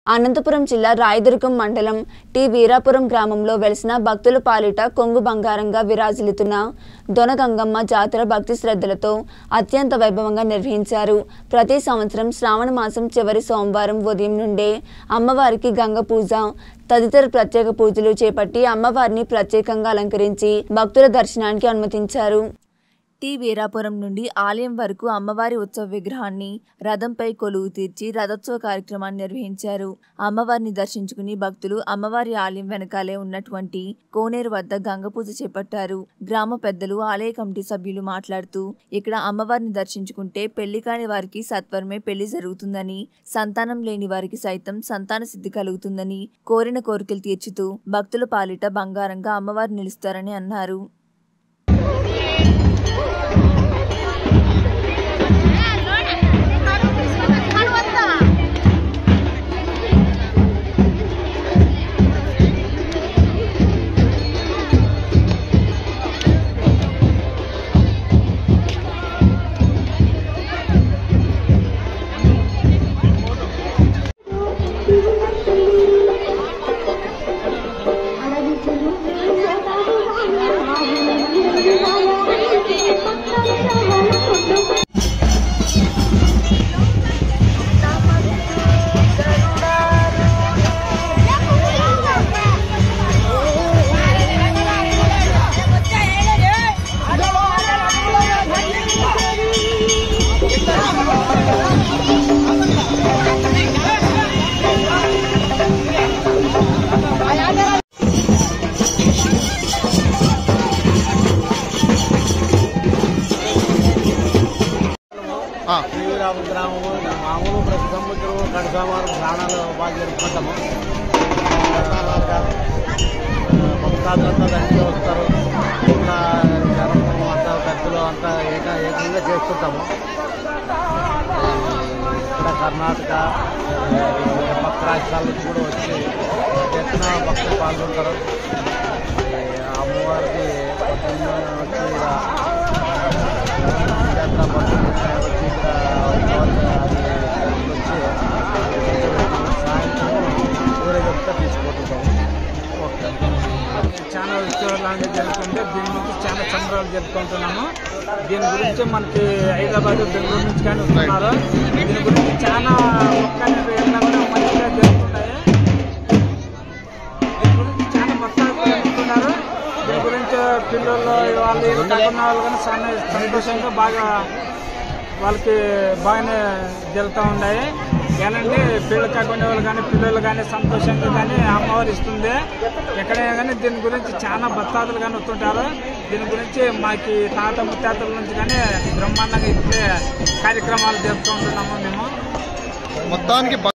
అనంతపురం జిల్లా రాయదుర్గం మండలం టి వీరాపురం గ్రామంలో వెలిసిన భక్తుల పాలిట కొంగు బంగారంగా విరాజిల్లుతున్న దొనగంగమ్మ జాతర భక్తి శ్రద్ధలతో అత్యంత వైభవంగా నిర్వహించారు ప్రతి సంవత్సరం శ్రావణ మాసం చివరి సోమవారం ఉదయం నుండే అమ్మవారికి గంగ పూజ తదితర ప్రత్యేక పూజలు చేపట్టి అమ్మవారిని ప్రత్యేకంగా అలంకరించి భక్తుల దర్శనానికి అనుమతించారు టి వీరాపురం నుండి ఆలయం వరకు అమ్మవారి ఉత్సవ విగ్రహాన్ని రథంపై కొలువు తీర్చి రథోత్సవ కార్యక్రమాన్ని నిర్వహించారు అమ్మవారిని దర్శించుకుని భక్తులు అమ్మవారి ఆలయం వెనకాలే ఉన్నటువంటి కోనేరు వద్ద గంగ పూజ చేపట్టారు గ్రామ పెద్దలు ఆలయ కమిటీ సభ్యులు మాట్లాడుతూ ఇక్కడ అమ్మవారిని దర్శించుకుంటే పెళ్లి కాని వారికి సత్వరమే పెళ్లి జరుగుతుందని సంతానం లేని వారికి సైతం సంతాన సిద్ధి కలుగుతుందని కోరిన కోరికలు తీర్చుతూ భక్తుల పాలిట బంగారంగా అమ్మవారు నిలుస్తారని అన్నారు ఆ, శ్రీరామ గ్రామము మామూలు ప్రతి సంవత్సరం గడి సోమవారం ప్రాణాలు బాగా జరుపుకుంటాము భక్తాదులంతా దానికి వస్తారు ఇంకా జనము అంతా పెద్దలు అంతా ఏక ఏకంగా చేసుకుంటాము ఇక్కడ కర్ణాటక పక్క రాష్ట్రాల నుంచి కూడా వచ్చి ఎత్తున భక్తులు పాల్గొంటారు ఈ అమ్మవారికి పొద్దున్న వచ్చి ఈడ జాతర పడుతుంది వచ్చి ఇక్కడ వచ్చి సాయంత్రం ఊరేగింపుగా తీసుకుంటున్నాం ఓకే చాలా ఉత్సవాలు లాంటివి జరుగుతుంటే దీని నుంచి చాలా సంబరాలు జరుపుకుంటున్నాము దీని గురించి మనకి హైదరాబాద్ బెంగళూరు నుంచి కానీ వస్తున్నారు దీని గురించి చాలా మొక్కలు కూడా మంచిగా జరుగుతున్నాయి దీని గురించి చాలా మొత్తాలు జరుపుతున్నారు దీని గురించి పిల్లలు వాళ్ళు వీళ్ళు కాకుండా వాళ్ళు కానీ చాలా సంతోషంగా బాగా వాళ్ళకి బాగానే జరుగుతూ ఉన్నాయి ఏనంటే పిల్లలు కాకుండా వాళ్ళు కానీ పిల్లలు కానీ సంతోషంగా కానీ అమ్మవారు ఇస్తుంది ఎక్కడైనా కానీ దీని గురించి చాలా భక్తాదులు కానీ వస్తుంటారు దీని గురించి మాకి తాత ముత్తాతల నుంచి కానీ బ్రహ్మాండంగా ఇప్పుడే కార్యక్రమాలు జరుపుతూ ఉంటున్నాము మేము మొత్తానికి